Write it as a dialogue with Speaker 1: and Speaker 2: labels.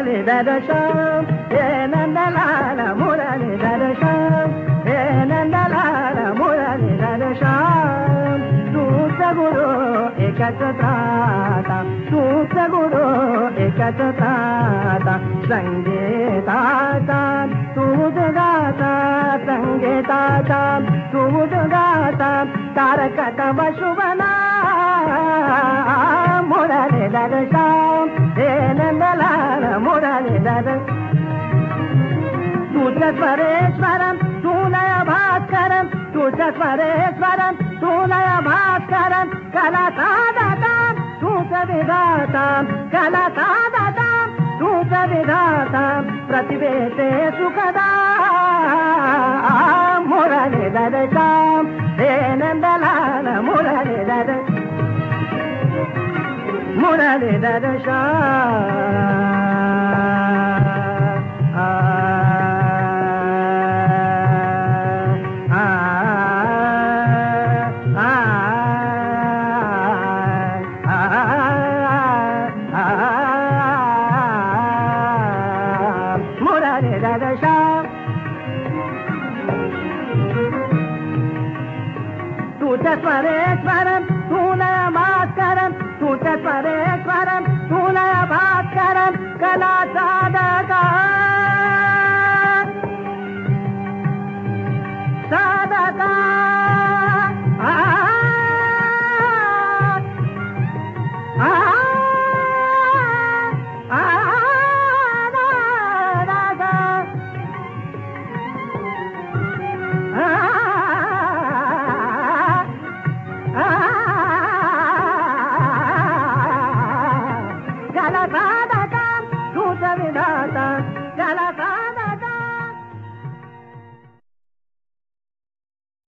Speaker 1: మురళీధర శ్యామ్ హే నందలాల మురళీధర శ్యామ్ హే నందలాల మురళీధర శ్యామ్ సూత గురు ఏకత్రాత సూత గురు ఏకత్రాత సంగీతాత సూదగాత సంగీతాత సూదగాత తారక తవ శుభనా మురళీధర శ్యామ్ హే నందలాల మురళీధర సూత్రస్వరేశ్వరం సూనయ భాస్కరం సూత్రస్వరేశ్వరం సూనయ భాస్కరం కలసాదతాం సూత విధాతాం కలసాదతాం సూత విధాతాం ప్రతివేశే సుఖదా మురళిధరతాం హే నందలాల మురళిధర మురళిధర మురళిధర సూచస్వరేశ్వరం సూనయ భాస్కరం సూచస్వరేశ్వరం సూనయ భాస్కరం కళా సాధక